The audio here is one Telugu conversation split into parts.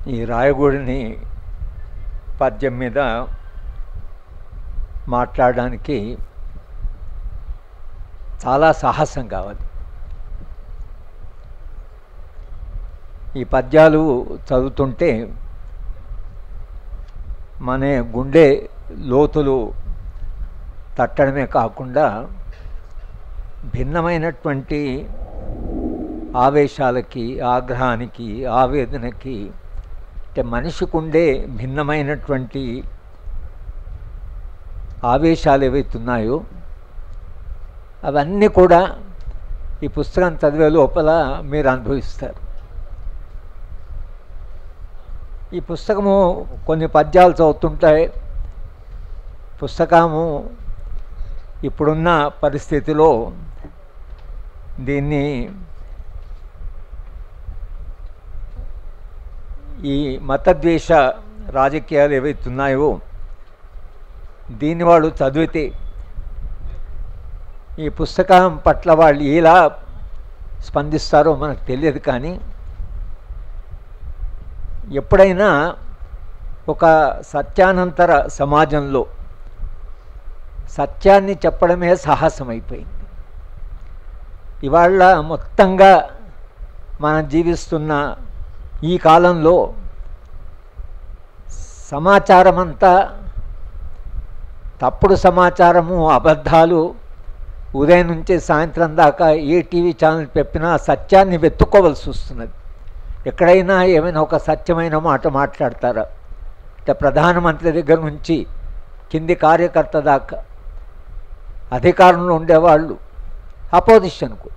ఈ రాయగూడిని పద్యం మీద మాట్లాడడానికి చాలా సాహసం కావాలి ఈ పద్యాలు చదువుతుంటే మన గుండె లోతులు తట్టడమే కాకుండా భిన్నమైనటువంటి ఆవేశాలకి ఆగ్రహానికి ఆవేదనకి అంటే మనిషికి ఉండే భిన్నమైనటువంటి ఆవేశాలు ఏవైతున్నాయో అవన్నీ కూడా ఈ పుస్తకం చదివే లోపల మీరు అనుభవిస్తారు ఈ పుస్తకము కొన్ని పద్యాలు చదువుతుంటాయి పుస్తకము ఇప్పుడున్న పరిస్థితిలో దీన్ని ఈ మతద్వేష రాజకీయాలు ఏవైతున్నాయో దీన్ని వాళ్ళు చదివితే ఈ పుస్తకం పట్ల వాళ్ళు ఎలా స్పందిస్తారో మనకు తెలియదు కానీ ఎప్పుడైనా ఒక సత్యానంతర సమాజంలో సత్యాన్ని చెప్పడమే సాహసమైపోయింది ఇవాళ మొత్తంగా మనం జీవిస్తున్న ఈ కాలంలో సమాచారం అంతా తప్పుడు సమాచారము అబద్ధాలు ఉదయం నుంచి సాయంత్రం దాకా ఏ టీవీ ఛానల్ చెప్పినా సత్యాన్ని వెతుక్కోవలసి వస్తున్నది ఎక్కడైనా ఏమైనా ఒక సత్యమైన మాట మాట్లాడతారా అంటే ప్రధానమంత్రి దగ్గర నుంచి కింది కార్యకర్త దాకా అధికారంలో ఉండేవాళ్ళు అపోజిషన్ కూడా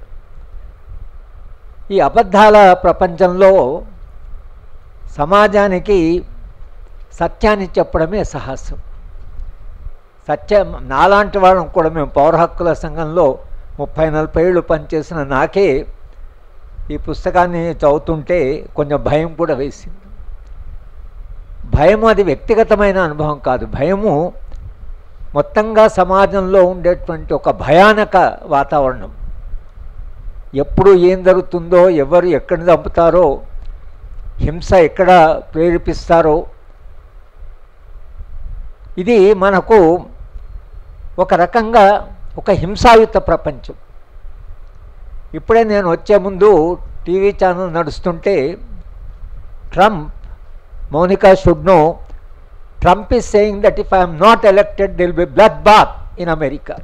ఈ అబద్ధాల ప్రపంచంలో సమాజానికి సత్యాన్ని చెప్పడమే సాహసం సత్యం నాలాంటి వాళ్ళం కూడా మేము పౌర హక్కుల సంఘంలో ముప్పై నలభై ఏళ్ళు పనిచేసిన నాకే ఈ పుస్తకాన్ని చదువుతుంటే కొంచెం భయం కూడా వేసింది భయం అది వ్యక్తిగతమైన అనుభవం కాదు భయము మొత్తంగా సమాజంలో ఉండేటువంటి ఒక భయానక వాతావరణం ఎప్పుడు ఏం జరుగుతుందో ఎవరు ఎక్కడ చంపుతారో హింస ఎక్కడ ప్రేరేపిస్తారో ఇది మనకు ఒక రకంగా ఒక హింసాయుత ప్రపంచం ఇప్పుడే నేను వచ్చే ముందు టీవీ ఛానల్ నడుస్తుంటే Trump Monica should know Trump is saying that if I'm not elected there'll be blood bath in America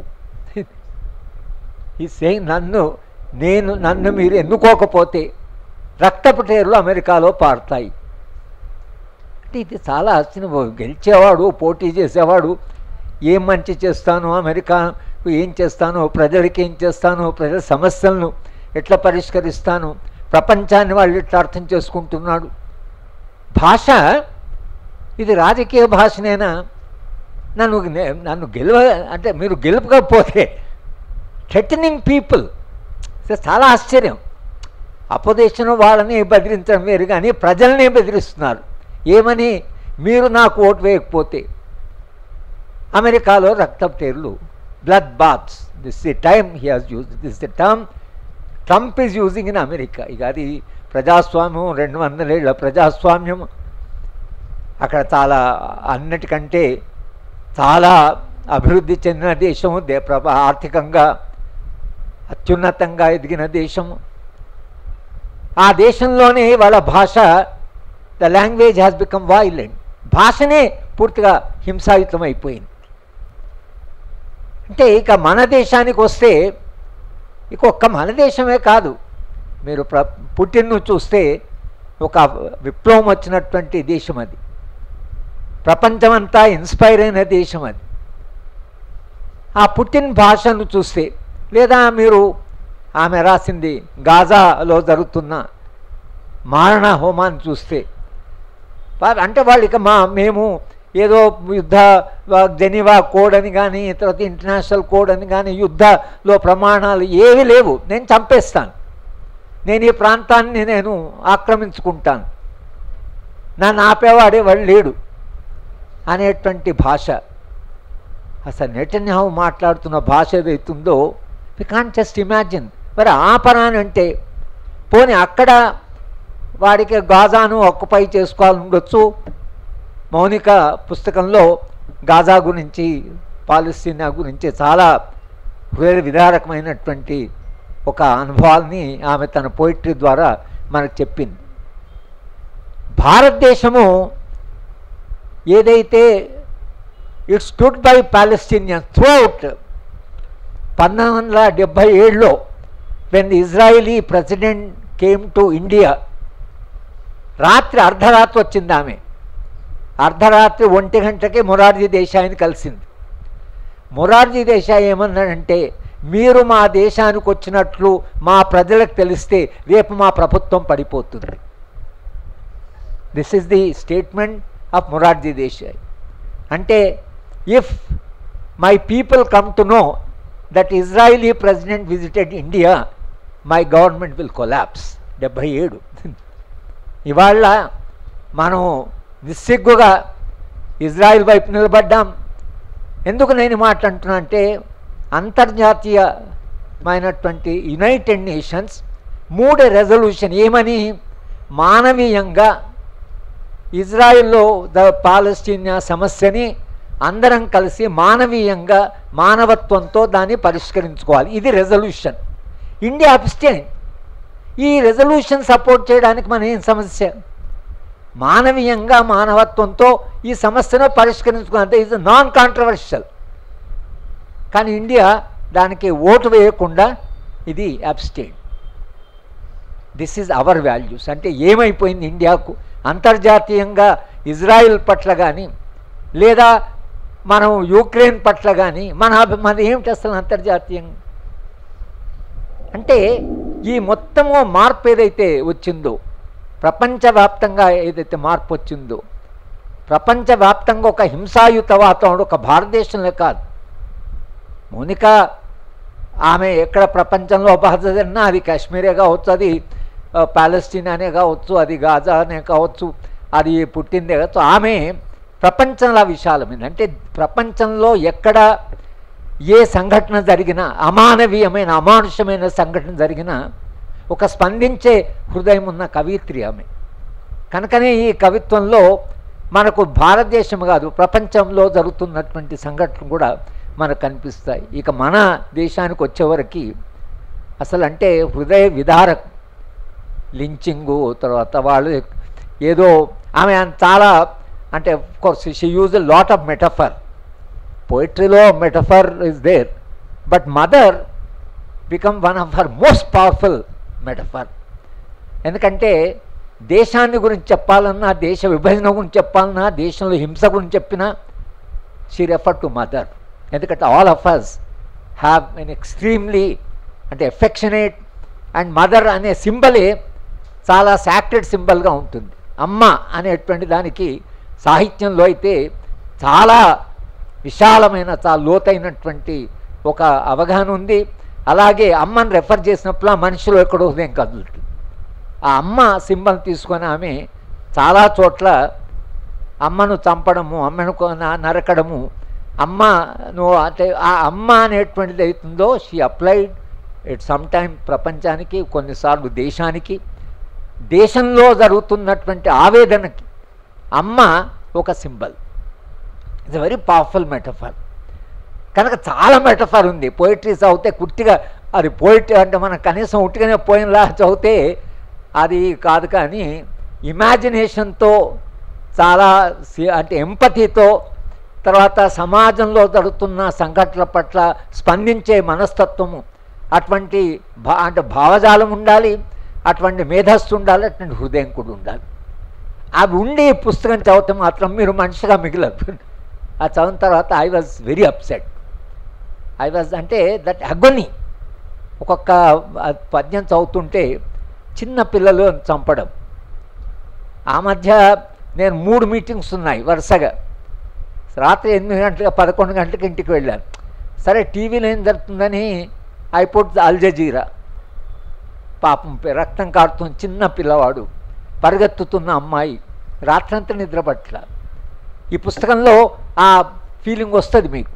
ఈ సేయింగ్ నన్ను నేను నన్ను మీరు ఎన్నుకోకపోతే రక్తపు టేర్లు అమెరికాలో పారుతాయి అంటే ఇది చాలా ఆశ్చర్యం గెలిచేవాడు పోటీ చేసేవాడు ఏం మంచి చేస్తాను అమెరికాకు ఏం చేస్తాను ప్రజలకి ఏం చేస్తాను ప్రజల సమస్యలను ఎట్లా పరిష్కరిస్తాను ప్రపంచాన్ని వాళ్ళు ఎట్లా అర్థం చేసుకుంటున్నాడు భాష ఇది రాజకీయ భాషనేనా నన్ను నే- నన్ను గెలవ అంటే మీరు గెలుపకపోతే థ్రెటనింగ్ పీపుల్ చాలా ఆశ్చర్యం అపోజిషన్ వాళ్ళని బెదిరించడం వేరు కానీ ప్రజల్ని బెదిరిస్తున్నారు ఏమని మీరు నాకు ఓటు వేయకపోతే అమెరికాలో రక్తపు టేర్లు blood baths this the time he has use this the term Trump is using in America ఇక అది ప్రజాస్వామ్యం రెండు వందలేళ్ల ప్రజాస్వామ్యం అక్కడ చాలా అన్నిటికంటే చాలా అభివృద్ధి చెందిన దేశము దే ప్రభ ఆర్థికంగా అత్యున్నతంగా ఎదిగిన దేశము ఆ దేశంలోనే వాళ్ళ భాష the language has become violent భాషనే పూర్తిగా హింసాయుతం అయిపోయింది అంటే ఇక మన దేశానికి వస్తే ఇక ఒక్క మన దేశమే కాదు మీరు ప్ర పుట్టిన్ను చూస్తే ఒక విప్లవం వచ్చినటువంటి దేశం అది ప్రపంచమంతా ఇన్స్పైర్ అయిన దేశం అది ఆ పుట్టిన భాషను చూస్తే లేదా మీరు ఆమె రాసింది గాజాలో జరుగుతున్న మారణ హోమాన్ని చూస్తే వా- అంటే వాళ్ళు ఇక మా మేము ఏదో యుద్ధ వా- జెనీవా కోడ్ అని కానీ తర్వాత ఇంటర్నేషనల్ కోడ్ అని కానీ యుద్ధలో ప్రమాణాలు ఏవి లేవు నేను చంపేస్తాను నేను ఈ ప్రాంతాన్ని నేను ఆక్రమించుకుంటాను నన్ను ఆపేవాడే వాడు లేడు అనేటువంటి భాష అసలు నెటన్యాహు మాట్లాడుతున్న భాష ఏదైతుందో వి కాంట్ జస్ట్ ఇమాజిన్ మరి ఆపరాని అంటే పోనీ అక్కడ వాడికి గాజాను ఆక్యుపై చేసుకోవాలని ఉండొచ్చు మౌనిక పుస్తకంలో గాజా గురించి పాలస్తీనా గురించి చాలా హృదయ విదారకమైనటువంటి ఒక అనుభవాల్ని ఆమె తన పోయిటరీ ద్వారా మనకు చెప్పింది భారతదేశము ఏదైతే it stood by Palestinian throughout పంతొమ్మిది వందల డెబ్భై ఏడులో when Israeli president came to India రాత్రి అర్ధరాత్రి వచ్చింది ఆమె అర్ధరాత్రి ఒంటి గంటకే మొరార్జీ దేశాయిని కలిసింది మొరార్జీ దేశాయి ఏమన్నాడంటే మీరు మా దేశానికి వచ్చినట్లు మా ప్రజలకు తెలిస్తే రేపు మా ప్రభుత్వం పడిపోతుంది this is the statement of Morarji Desai అంటే if my people come to know that Israeli president visited India my government will collapse డెబ్భై ఏడు ఇవాళ మనం నిస్సిగ్గుగా ఇజ్రాయిల్ వైపు నిలబడ్డాం ఎందుకు నేను ఈ మాట అంటున్నా అంటే అంతర్జాతీయమైనటువంటి యునైటెడ్ నేషన్స్ మూడు రెజల్యూషన్ ఏమని మానవీయంగా ఇజ్రాయిల్లో ద పాలస్తీనియా సమస్యని అందరం కలిసి మానవీయంగా మానవత్వంతో దాన్ని పరిష్కరించుకోవాలి ఇది రెజల్యూషన్ ఇండియా అబ్స్టైన్ ఈ రెజల్యూషన్ సపోర్ట్ చేయడానికి మన ఏం సమస్య మానవీయంగా మానవత్వంతో ఈ సమస్యను పరిష్కరించుకున్నంత ఇది నాన్ కాంట్రవర్షియల్ కానీ ఇండియా దానికి ఓటు వేయకుండా ఇది abstain this is our values అంటే ఏమైపోయింది ఇండియాకు అంతర్జాతీయంగా ఇజ్రాయిల్ పట్ల కానీ లేదా మనం యూక్రెయిన్ పట్ల కానీ మన అభి- మన ఏమిటి అసలు అంతర్జాతీయంగా అంటే ఈ మొత్తము మార్పు ఏదైతే వచ్చిందో ప్రపంచవ్యాప్తంగా ఏదైతే మార్పు వచ్చిందో ప్రపంచవ్యాప్తంగా ఒక హింసాయుత వాతావరణం ఒక భారతదేశంలో కాదు మౌనిక ఆమె ఎక్కడ ప్రపంచంలో బాధ జరిగినా అది కాశ్మీరే కావచ్చు అది ఆ, పాలస్తీనానే కావచ్చు అది గాజానే కావచ్చు అది పుట్టిందే కావచ్చు ఆమె ప్రపంచంలో విశాలమైంది అంటే ప్రపంచంలో ఎక్కడ ఏ సంఘటన జరిగినా అమానవీయమైన అమానుషమైన సంఘటన జరిగినా ఒక స్పందించే హృదయం ఉన్న కవిత్రి ఆమె కనుకనే ఈ కవిత్వంలో మనకు భారతదేశం కాదు ప్రపంచంలో జరుగుతున్నటువంటి సంఘటనలు కూడా మనకు కనిపిస్తాయి ఇక మన దేశానికి వచ్చేవరకు అసలు అంటే హృదయ విదారకం లించింగు తర్వాత వాళ్ళు ఏదో ఆమె చాలా అంటే course she use a lot of metaphor పోయిటరీలో metaphor is there but mother become one of her most powerful metaphor ఎందుకంటే దేశాన్ని గురించి చెప్పాలన్నా దేశ విభజన గురించి చెప్పాలన్నా దేశంలో హింస గురించి చెప్పినా షీ రెఫర్ టు మదర్ ఎందుకంటే all of us have an extremely అంటే ఎఫెక్షనేట్ అండ్ మదర్ అనే సింబలే చాలా సాక్రెడ్ సింబల్గా ఉంటుంది అమ్మ అనేటువంటి దానికి సాహిత్యంలో అయితే చాలా విశాలమైన చాలా లోతైనటువంటి ఒక అవగాహన ఉంది అలాగే అమ్మని రెఫర్ చేసినప్పుడు ఆ మనిషిలో ఎక్కడో హృదయం కదులుతుంది ఆ అమ్మ సింబల్ తీసుకొని ఆమె చాలా చోట్ల అమ్మను చంపడము అమ్మను కొ- న- నరకడము అమ్మ నువ్వు అంటే ఆ అమ్మ అనేటువంటిది అవుతుందో she applied it some time ప్రపంచానికి కొన్నిసార్లు దేశానికి దేశంలో జరుగుతున్నటువంటి ఆవేదనకి అమ్మ ఒక symbol it's very powerful metaphor కనుక చాలా మెటఫర్ ఉంది పోయిటరీ చదివితే కుట్టిగా అది పోయిటరీ అంటే మనం కనీసం ఉట్టిగానే పోయినలా చదివితే అది కాదు కానీ ఇమాజినేషన్తో చాలా సి- అంటే ఎంపతితో తర్వాత సమాజంలో జరుగుతున్న సంఘటనల పట్ల స్పందించే మనస్తత్వము అటువంటి భా అంటే భావజాలం ఉండాలి అటువంటి మేధస్సు ఉండాలి అటువంటి హృదయం కూడా ఉండాలి అవి ఉండి ఈ పుస్తకం చదివితే మాత్రం మీరు మనిషిగా మిగిలరు ఆ చదివిన తర్వాత I was very upset I was అంటే దట్ అగొని ఒక్కొక్క ఆ పద్యం చదువుతుంటే చిన్న పిల్లలు చంపడం ఆ మధ్య నేను మూడు మీటింగ్స్ ఉన్నాయి వరుసగా రాత్రి ఎనిమిది గంటలకు పదకొండు గంటలకు ఇంటికి వెళ్ళాను సరే టీవీలో ఏం జరుగుతుందని అయిపోట్ అల్ జజీరా పాపం పి- రక్తం కారుతున్న చిన్న పిల్లవాడు పరిగెత్తుతున్న అమ్మాయి రాత్రంతా నిద్రపట్ల ఈ పుస్తకంలో ఆ ఫీలింగ్ వస్తుంది మీకు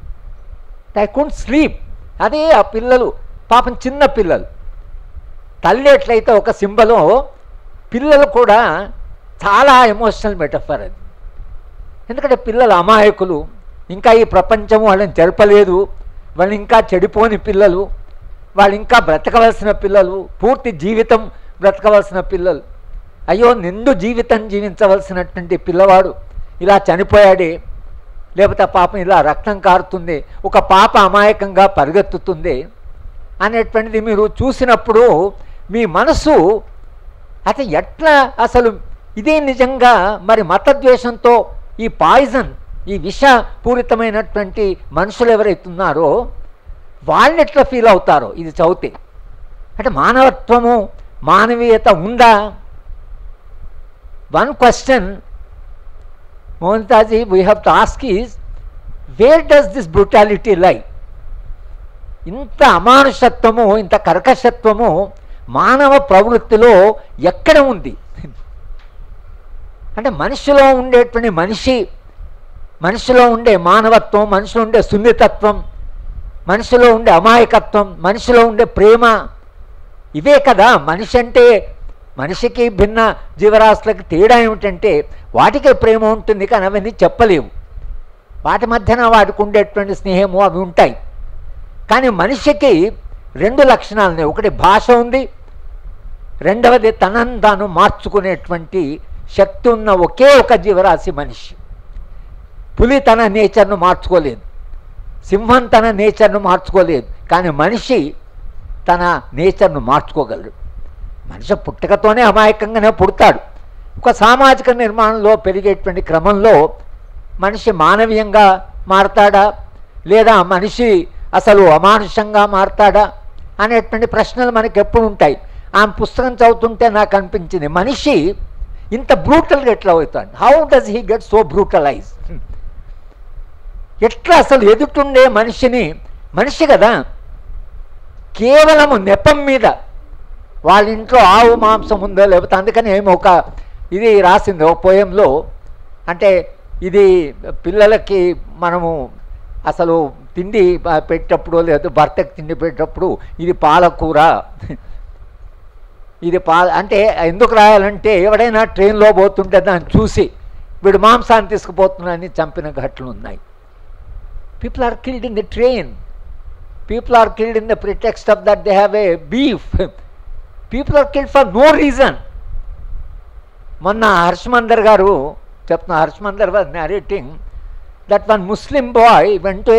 ఐ కుంట్ స్లీప్ అదే ఆ పిల్లలు పాపం చిన్న పిల్లలు తల్లి ఎట్లయితే ఒక సింబలో పిల్లలు కూడా చాలా ఎమోషనల్ మెటఫర్ అది ఎందుకంటే పిల్లలు అమాయకులు ఇంకా ఈ ప్రపంచం వాళ్ళని తెలపలేదు వాళ్ళు ఇంకా చెడిపోని పిల్లలు వాళ్ళు ఇంకా బ్రతకవలసిన పిల్లలు పూర్తి జీవితం బ్రతకవలసిన పిల్లలు అయ్యో నిండు జీవితం జీవించవలసినటువంటి పిల్లవాడు ఇలా చనిపోయాడే లేకపోతే ఆ పాపం ఇలా రక్తం కారుతుంది ఒక పాప అమాయకంగా పరిగెత్తుతుంది అనేటువంటిది మీరు చూసినప్పుడు మీ మనసు అత ఎట్లా అసలు ఇదే నిజంగా మరి మతద్వేషంతో ఈ పాయిజన్ ఈ విషపూరితమైనటువంటి మనుషులు ఎవరైతే ఉన్నారో వాళ్ళు ఎట్లా ఫీల్ అవుతారో ఇది చదివితే అంటే మానవత్వము మానవీయత ఉందా one question మోహన్తాజీ we have to ask is where does this brutality లై ఇంత అమానుషత్వము ఇంత కర్కశత్వము మానవ ప్రవృత్తిలో ఎక్కడ ఉంది అంటే మనిషిలో ఉండేటువంటి మనిషి మనిషిలో ఉండే మానవత్వం మనిషిలో ఉండే సున్నితత్వం మనిషిలో ఉండే అమాయకత్వం మనిషిలో ఉండే ప్రేమ ఇవే కదా మనిషి అంటే మనిషికి భిన్న జీవరాశులకు తేడా ఏమిటంటే వాటికే ప్రేమ ఉంటుంది కానీ అవన్నీ చెప్పలేవు వాటి మధ్యన వాటికి ఉండేటువంటి స్నేహము అవి ఉంటాయి కానీ మనిషికి రెండు లక్షణాలు ఉన్నాయి ఒకటి భాష ఉంది రెండవది తనను తాను మార్చుకునేటువంటి శక్తి ఉన్న ఒకే ఒక జీవరాశి మనిషి పులి తన నేచర్ను మార్చుకోలేదు సింహం తన నేచర్ను మార్చుకోలేదు కానీ మనిషి తన నేచర్ను మార్చుకోగలడు మనిషి పుట్టకతోనే అమాయకంగానే పుడతాడు ఒక సామాజిక నిర్మాణంలో పెరిగేటువంటి క్రమంలో మనిషి మానవీయంగా మారతాడా లేదా మనిషి అసలు అమానుషంగా మారతాడా అనేటువంటి ప్రశ్నలు మనకి ఎప్పుడు ఉంటాయి ఆమె పుస్తకం చదువుతుంటే నాకు అనిపించింది మనిషి ఇంత బ్రూటల్గా ఎట్లా అవుతాడు how does he get so brutalize ఎట్లా అసలు ఎదుటుండే మనిషిని మనిషి కదా కేవలము నెపం మీద వాళ్ళ ఇంట్లో ఆవు మాంసం ఉందో లేకపోతే అందుకని ఏమో ఒక ఇది రాసింది ఒక పోయంలో అంటే ఇది పిల్లలకి మనము అసలు తిండి ప- పెట్టేటప్పుడు లేదా భర్తకి తిండి పెట్టేటప్పుడు ఇది పాలకూర ఇది పా అంటే ఎందుకు రాయాలంటే ఎవడైనా ట్రైన్లో పోతుంటే దాన్ని చూసి వీడు మాంసాన్ని తీసుకుపోతున్నాడని చంపిన ఘటనలు ఉన్నాయి people are killed in the train people are killed in the pretext of that they have a beef people are killed for no reason మొన్న హర్షమందర్ గారు చెప్తున్నా హర్షమందర్ was narrating that one Muslim bye వెంట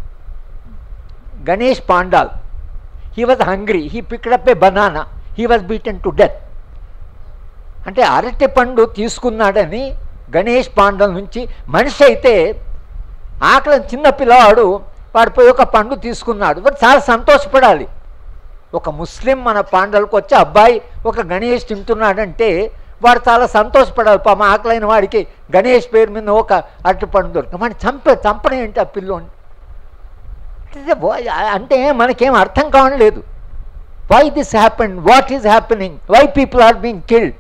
Ganesh పాండాల్ he was hungry he picked up A banana he was beaten to death అంటే అరటి పండు తీసుకున్నాడని గణేష్ పాండల్ నుంచి మనిషి అయితే ఆకలి చిన్న పిల్లవాడు వాడు పోయి ఒక పండు తీసుకున్నాడు వాడు చాలా సంతోషపడాలి ఒక ముస్లిం మన పాండలకు వచ్చి అబ్బాయి ఒక గణేష్ తింటున్నాడంటే వాడు చాలా సంతోషపడాలి పాపం ఆకలైన వాడికి గణేష్ పేరు మీద ఒక అరటిపండు దొరికింది వాడిని చంపే చంపడం ఏంటి ఆ పిల్లోని అంటే వా- అంటే మనకేం అర్థం కావడం లేదు why this happen what is happening why people are being killed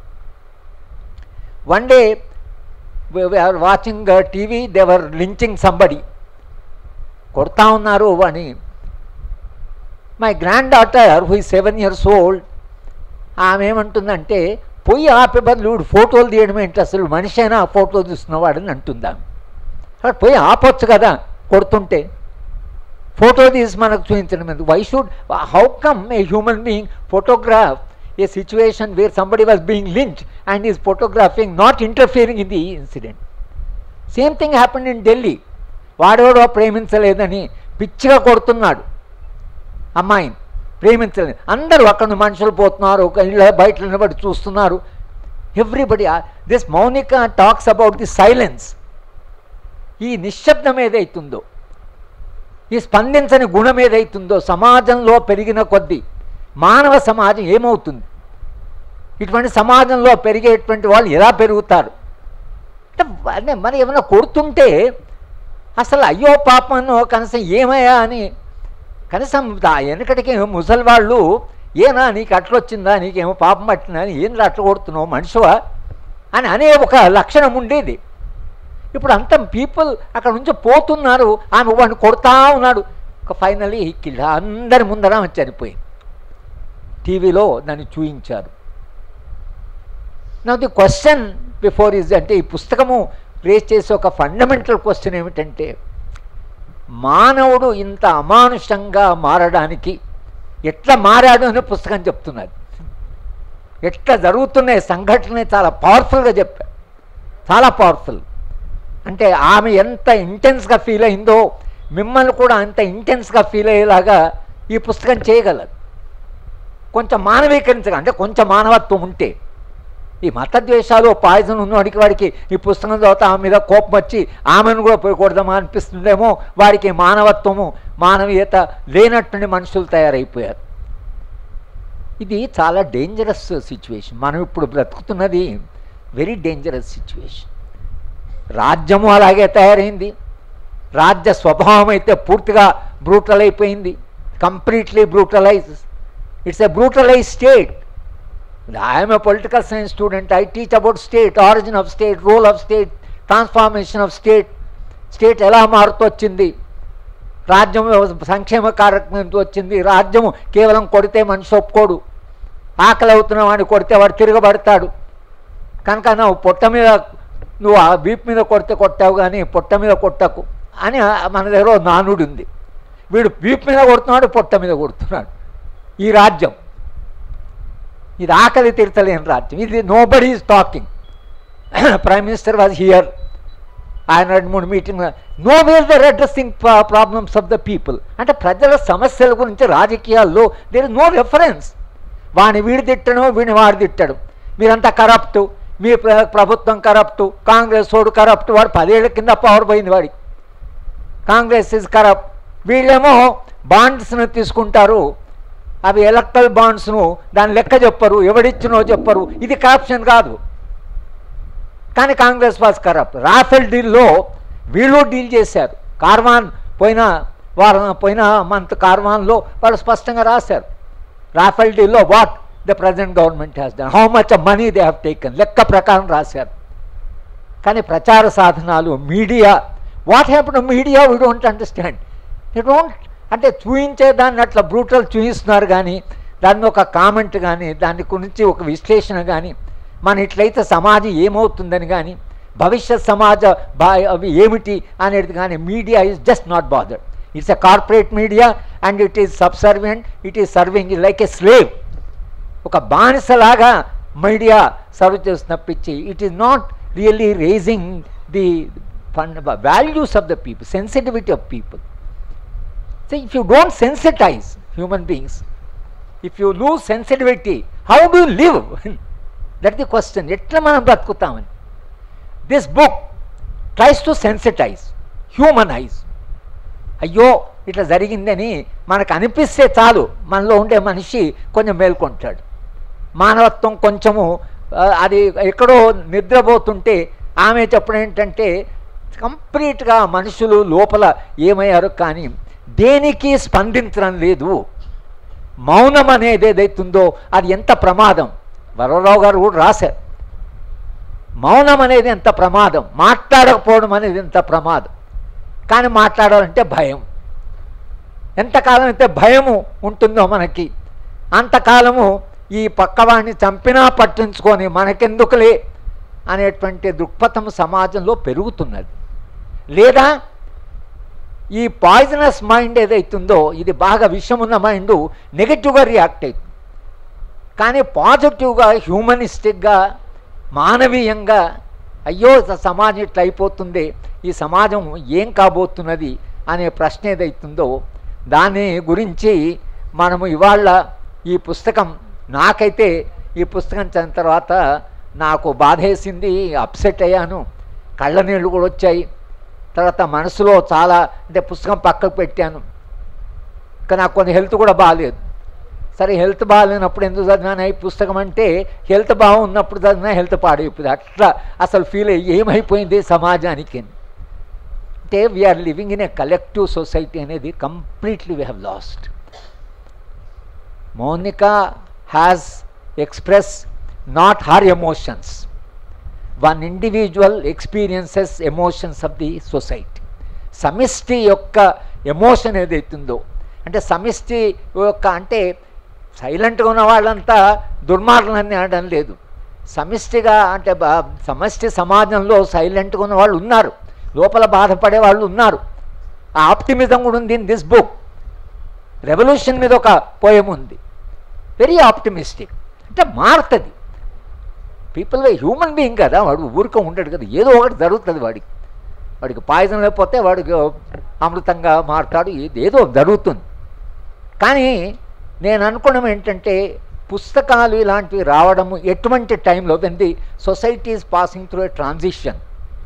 one day are watching TV they're lynching somebody కొడతా ఉన్నారు అని my granddaughter who seven years old ఆమె ఏమంటుందంటే పోయి ఆపే బదులు వీడు ఫోటోలు తీయడం ఏంటి అసలు మనిషి అయినా ఆ ఫోటో తీస్తున్నవాడని అంటుందా అక్కడ పోయి ఆపొచ్చు కదా కొడుతుంటే ఫోటో తీసి మనకు చూపించడం ఎందుకు why should how come a human being photograph a situation where somebody was being lynch and is photographing not interfering in the incident same thing happen in Delhi వాడెవడో ప్రేమించలేదని పిచ్చిగా కొడుతున్నాడు అమ్మాయిని ప్రేమించలేదు అందరూ అక్కడ మనుషులు పోతున్నారు ఒక ఇళ్ళ బయట నిలబడి చూస్తున్నారు everybody this Monica talks about the silence ఈ నిశ్శబ్దం ఏదైతుందో ఈ స్పందించని గుణం ఏదైతుందో సమాజంలో పెరిగిన కొద్దీ మానవ సమాజం ఏమవుతుంది ఇటువంటి సమాజంలో పెరిగేటువంటి వాళ్ళు ఎలా పెరుగుతారు అంటే అదే మరి ఏమైనా కొడుతుంటే అసలు అయ్యో పాపను కనీసం ఏమయ్యా అని కనీసం దా వెనకటికి ముసలి వాళ్ళు ఏనా నీకు అట్లొచ్చిందా నీకేమో పాపం పట్టిందా అని ఏంద్రా అట్లా కొడుతున్నావు మనిషివా అని అనే ఒక లక్షణం ఉండేది ఇప్పుడు అంత పీపుల్ అక్కడ నుంచి పోతున్నారు ఆమె వాడిని కొడతా ఉన్నాడు ఒక ఫైనలీ కిల్ అందరి ముందర ఆమె చనిపోయింది టీవీలో దాన్ని చూయించారు నా ది క్వశ్చన్ బిఫోర్ ఈజ్ అంటే ఈ పుస్తకము రేస్ చేసే ఒక ఫండమెంటల్ క్వశ్చన్ ఏమిటంటే మానవుడు ఇంత అమానుషంగా మారడానికి ఎట్లా మారాడు అని పుస్తకం చెప్తున్నది ఎట్లా జరుగుతున్నాయి సంఘటన చాలా పవర్ఫుల్గా చెప్పారు చాలా పవర్ఫుల్ అంటే ఆమె ఎంత ఇంటెన్స్గా ఫీల్ అయిందో మిమ్మల్ని కూడా అంత ఇంటెన్స్గా ఫీల్ అయ్యేలాగా ఈ పుస్తకం చేయగలదు కొంచెం మానవీకరించగా అంటే కొంచెం మానవత్వం ఉంటే ఈ మతద్వేషాలు పాయిజన్ ఉన్నవాడికి వాడికి ఈ పుస్తకం చదివితే ఆమె మీద కోపం వచ్చి ఆమెను కూడా పోయి కొడదామా అనిపిస్తుందేమో వాడికి మానవత్వము మానవీయత లేనటువంటి మనుషులు తయారైపోయారు ఇది చాలా డేంజరస్ సిచ్యువేషన్ మనం ఇప్పుడు బ్రతుకుతున్నది వెరీ డేంజరస్ సిచ్యువేషన్ రాజ్యము అలాగే తయారైంది రాజ్య స్వభావం అయితే పూర్తిగా బ్రూటల్ అయిపోయింది completely brutalize it's a brutalize state I'm a political science student I teach about state origin of state role of state transformation of state state ఎలా మారుతూ వచ్చింది రాజ్యం సంక్షేమ కార్యక్రమంతో వచ్చింది రాజ్యము కేవలం కొడితే మనిషి ఒప్పుకోడు ఆకలి అవుతున్న వాడిని కొడితే వాడు తిరగబడతాడు కనుక నువ్వు పొట్ట మీద నువ్వు ఆ వీపు మీద కొడితే కొట్టావు కానీ పొట్ట మీద కొట్టకు అని మన దగ్గర ఓ నానుడు ఉంది వీడు వీపు మీద కొడుతున్నాడు పొట్ట మీద కొడుతున్నాడు ఈ రాజ్యం ఇది ఆకలి తీర్చలేని రాజ్యం ఇది nobody is talking prime minister was here ఆయన రెండు మూడు meeting nowhere they're addressing problems of the people అంటే ప్రజల సమస్యల గురించి రాజకీయాల్లో దేర్ ఇస్ నో రెఫరెన్స్ వాడిని వీడి తిట్టడం వీడిని వాడు తిట్టడం మీరంతా కరప్ట్ మీ ప్ర- ప్రభుత్వం కరప్ట్ కాంగ్రెస్ వాడు కరప్ట్ వాడు పదేళ్ల కింద పవర్ పోయింది వాడికి కాంగ్రెస్ ఇస్ కరప్ట్ వీళ్ళేమో బాండ్స్ను తీసుకుంటారు అవి ఎలక్ట్రల్ బాండ్స్ను దాని లెక్క చెప్పరు ఎవడిచ్చినో చెప్పరు ఇది కరప్షన్ కాదు కానీ కాంగ్రెస్ వాజ్ కరప్ట్ రాఫెల్ డీల్లో వీళ్ళు డీల్ చేశారు కార్వాన్ పోయిన వారం పోయిన మంత్ కార్వాన్లో వాళ్ళు స్పష్టంగా రాశారు రాఫెల్ డీల్లో what the present government has done how much money they have taken లెక్క ప్రకారం రాశారు కానీ ప్రచార సాధనాలు media what happen media we don't understand they don't అంటే చూయించే దాన్ని అట్లా బ్రూటల్ చూపిస్తున్నారు కానీ దాన్ని ఒక కామెంట్ కానీ దాని గురించి ఒక విశ్లేషణ కానీ మన ఇట్లయితే సమాజం ఏమవుతుందని కానీ భవిష్యత్ సమాజ బా అవి ఏమిటి అనేది కానీ media is just not bothered it's a corporate media and it is subservient it is serving like a slave ఒక బానిసలాగా మీడియా సర్వ్ చేస్తున్నప్పించి it is not really raising the fund values of the people sensitivity of people so if you don't sensitize human beings if you lose sensitivity how do live that the question ఎట్లా మనం బ్రతుకుతామని this book tries to sensitize humanize అయ్యో ఇట్లా జరిగిందని మనకు అనిపిస్తే చాలు మనలో ఉండే మనిషి కొంచెం మేల్కొంటాడు మానవత్వం కొంచెము ఆ, అది ఎక్కడో నిద్రపోతుంటే ఆమె చెప్పడం ఏంటంటే కంప్లీట్గా మనుషులు లోపల ఏమయ్యారు కానీ దేనికి స్పందించడం లేదు మౌనం అనేది ఏదైతుందో అది ఎంత ప్రమాదం వరరావు గారు కూడా రాశారు మౌనం అనేది ఎంత ప్రమాదం మాట్లాడకపోవడం అనేది ఎంత ప్రమాదం కానీ మాట్లాడాలంటే భయం ఎంతకాలం అయితే భయము ఉంటుందో మనకి అంతకాలము ఈ పక్కవాడిని చంపినా పట్టించుకొని మనకెందుకులే అనేటువంటి దృక్పథం సమాజంలో పెరుగుతున్నది లేదా ఈ పాయిజనస్ మైండ్ ఏదైతుందో ఇది బాగా విషమున్న మైండ్ నెగటివ్గా రియాక్ట్ అవుతుంది కానీ పాజిటివ్గా హ్యూమనిస్టిక్గా మానవీయంగా అయ్యో స- సమాజం ఇట్లా అయిపోతుంది ఈ సమాజం ఏం కాబోతున్నది అనే ప్రశ్న ఏదైతుందో దాని గురించి మనము ఇవాళ ఈ పుస్తకం నాకైతే ఈ పుస్తకం చదివిన తర్వాత నాకు బాధేసింది అప్సెట్ అయ్యాను కళ్ళ నీళ్ళు కూడా వచ్చాయి తర్వాత మనసులో చాలా అంటే పుస్తకం పక్కకు పెట్టాను ఇంకా నాకు కొన్ని హెల్త్ కూడా బాగాలేదు సరే హెల్త్ బాగాలేనప్పుడు ఎందుకు చదివాను ఈ పుస్తకం అంటే హెల్త్ బాగున్నప్పుడు చదివినా హెల్త్ పాడైపోయింది అట్లా అసలు ఫీల్ అయ్యి ఏమైపోయింది సమాజానికి అని. అంటే we are living in a collective society అనేది completely we have lost Monica has express not her emotions one individual experiences emotions of the society సమిష్టి యొక్క ఎమోషన్ ఏదైతుందో అంటే సమిష్టి యొక్క అంటే సైలెంట్గా ఉన్న వాళ్ళంతా దుర్మార్గులని అనడం లేదు సమిష్టిగా అంటే బా- సమష్టి సమాజంలో సైలెంట్గా ఉన్న వాళ్ళు ఉన్నారు లోపల బాధపడే వాళ్ళు ఉన్నారు ఆ ఆప్టిమిజం కూడా ఉంది ఇన్ దిస్ బుక్ రెవల్యూషన్ మీద ఒక పోయం ఉంది వెరీ ఆప్టిమిస్టిక్ అంటే మారుతుంది పీపుల్ హ్యూమన్ బీయింగ్ కదా వాడు ఊరికే ఉండడు కదా ఏదో ఒకటి జరుగుతుంది వాడికి వాడికి పాయిజన్ లేకపోతే వాడికి అమృతంగా మారుతాడు ఏది- ఏదో జరుగుతుంది కానీ నేను అనుకోవడం ఏంటంటే పుస్తకాలు ఇలాంటివి రావడము ఎటువంటి టైంలో when the society is passing through a transition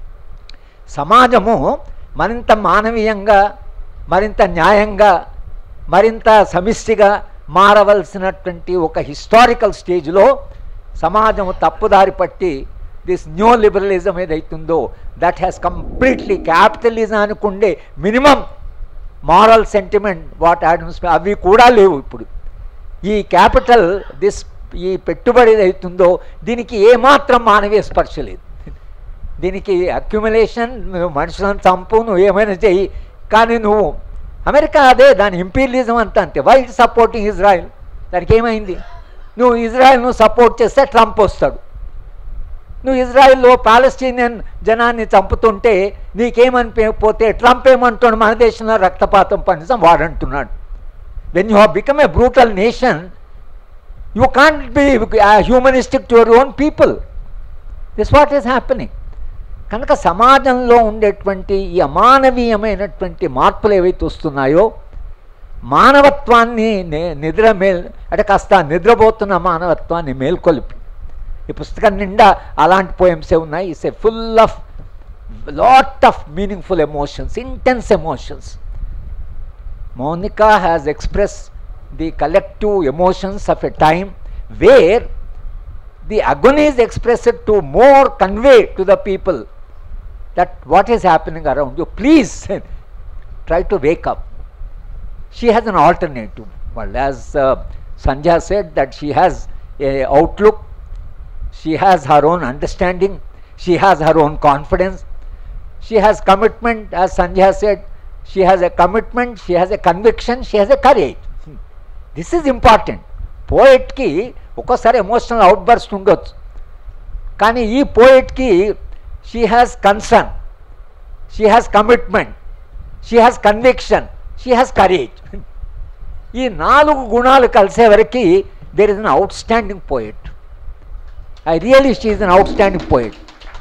సమాజము మరింత మానవీయంగా మరింత న్యాయంగా మరింత సమిష్టిగా మారవలసినటువంటి ఒక హిస్టారికల్ స్టేజ్లో సమాజం తప్పుదారి పట్టి దిస్ న్యూ లిబరలిజం ఏదైతుందో దట్ హ్యాస్ కంప్లీట్లీ క్యాపిటలిజం అనుకుండే minimum moral sentiment what Adams అవి కూడా లేవు ఇప్పుడు ఈ క్యాపిటల్ దిస్ ఈ పెట్టుబడి ఏదైతుందో దీనికి ఏమాత్రం మానవీయ స్పర్శ లేదు దీనికి అక్యుములేషన్ నువ్వు మనుషులను చంపు నువ్వు ఏమైనా చెయ్యి కానీ నువ్వు అమెరికా అదే దాని ఇంపీరియలిజం అంతా అంతే వై సపోర్టింగ్ ఇజ్రాయెల్ దానికి ఏమైంది నువ్వు ఇజ్రాయెల్ నువ్వు సపోర్ట్ చేస్తే ట్రంప్ వస్తాడు నువ్వు ఇజ్రాయెల్లో పాలస్తీనియన్ జనాన్ని చంపుతుంటే నీకేమనిపోతే ట్రంప్ ఏమంటున్నాడు మన దేశంలో రక్తపాతం పండించడం వాడంటున్నాడు when you have become a brutal nation you can't be humanistic to your own people this what is happening కనుక సమాజంలో ఉండేటువంటి ఈ అమానవీయమైనటువంటి మార్పులు ఏవైతే వస్తున్నాయో మానవత్వాన్ని నే- నిద్ర మేల్ అంటే కాస్త నిద్రపోతున్న మానవత్వాన్ని మేల్కొలిపి ఈ పుస్తకం నిండా అలాంటి పోయమ్సే ఉన్నాయి it's a full of lot of meaningful emotions intense emotions Monica has expressed the collective emotions of a time where the agony is expressed to more convey to the people that what is happening around you. Please try to wake up. She has an alternative. Well, as uh, Sandhya said, that she has a outlook, she has her own understanding, she has her own confidence, she has commitment, as Sandhya said, she has a commitment, she has a conviction, she has a courage. This is important పోయిట్కి ఒక్కోసారి ఎమోషనల్ అవుట్ బర్స్ట్ ఉండొచ్చు కానీ ఈ పోయిట్కి she has concern she has commitment she has conviction she has courage ఈ నాలుగు గుణాలు కలిసే వరకు there is an outstanding poet I really she is an outstanding poet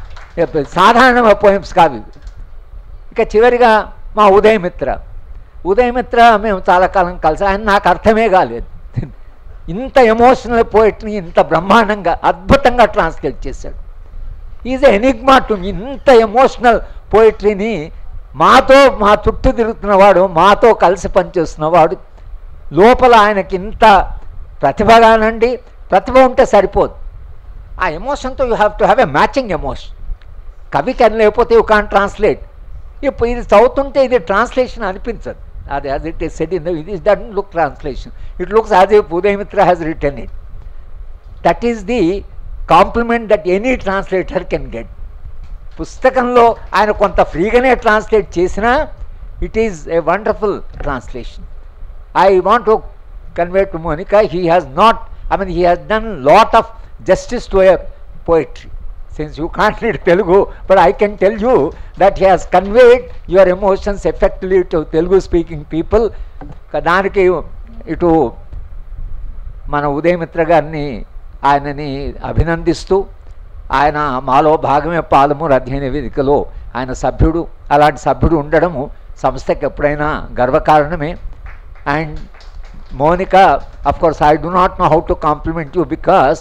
సాధారణ పోయిమ్స్ కావు ఇవి ఇక చివరిగా మా ఉదయమిత్ర ఉదయమిత్ర మేము చాలా కాలం కలిసి ఆయన నాకు అర్థమే కాలేదు ఇంత ఎమోషనల్ పోయిట్ని ఇంత బ్రహ్మాండంగా అద్భుతంగా ట్రాన్స్లేట్ చేశాడు ఈజ్ ఎనిగ్మా టు ఇంత ఎమోషనల్ పోయిట్రీని మాతో మా చుట్టూ తిరుగుతున్నవాడు మాతో కలిసి పనిచేస్తున్నవాడు లోపల ఆయనకి ఇంత ప్రతిభగానండి ప్రతిభ ఉంటే సరిపోదు ఆ ఎమోషన్తో you have to have a matching emotion కవికి అని లేకపోతే యూ కాన్ ట్రాన్స్లేట్ ఇప్పుడు ఇది చదువుతుంటే ఇది ట్రాన్స్లేషన్ అనిపించదు అది as it is said in it is done look translation it looks as if Udayamitra has return it that is the compliment that any translator can get పుస్తకంలో ఆయన కొంత ఫ్రీగానే ట్రాన్స్లేట్ చేసినా it is a wonderful translation I want to convey to Monica he has not I mean he has done lot of justice to a poetry since you can't read Telugu, but I can tell you that he has conveyed your emotions effectively to Telugu speaking people. దానికి ఇటు మన ఉదయమిత్ర గారిని ఆయనని అభినందిస్తూ ఆయన మాలో భాగమే పాలము అధ్యయన వేదికలో ఆయన సభ్యుడు అలాంటి సభ్యుడు ఉండడము సంస్థకి ఎప్పుడైనా గర్వకారణమే and Monica of course I do not know how to compliment you because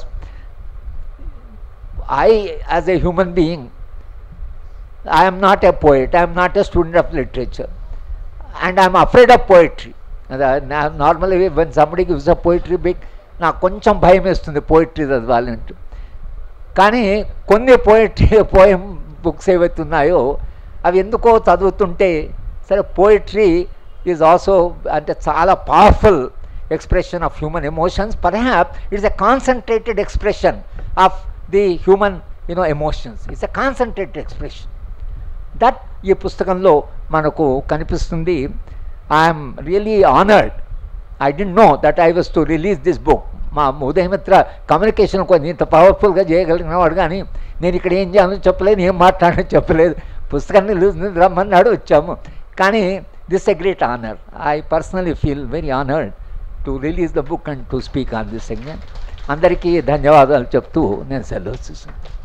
I, as a human being, I am not a poet, I am not a student of literature, and I am afraid of poetry. నార్మల్గా when somebody gives a poetry బిక్ నాకు కొంచెం భయం వేస్తుంది పోయిటరీ చదవాలంటూ కానీ కొన్ని పోయిటరీ పోయం బుక్స్ ఏవైతే ఉన్నాయో అవి ఎందుకో చదువుతుంటే సరే పోయిటరీ ఈజ్ ఆల్సో అంటే చాలా powerful expression of human emotions perhaps it's a concentrated expression of the human you know emotions it's a concentrated expression that ఈ పుస్తకంలో మనకు కనిపిస్తుంది I'm really honoured I didn't know that I was to release this book మా ఉదయమిత్ర కమ్యూనికేషన్ కొంచెం ఇంత పవర్ఫుల్గా చేయగలిగిన వాడు కానీ నేను ఇక్కడ ఏం చేయాలో చెప్పలేదు ఏం మాట్లాడని చెప్పలేదు పుస్తకాన్ని లు- రమ్మన్నాడు వచ్చాము కానీ this a great honour I personally feel very honoured to release the book and to speak on this segment అందరికీ ధన్యవాదాలు చెప్తూ నేను సెలవు చూసాను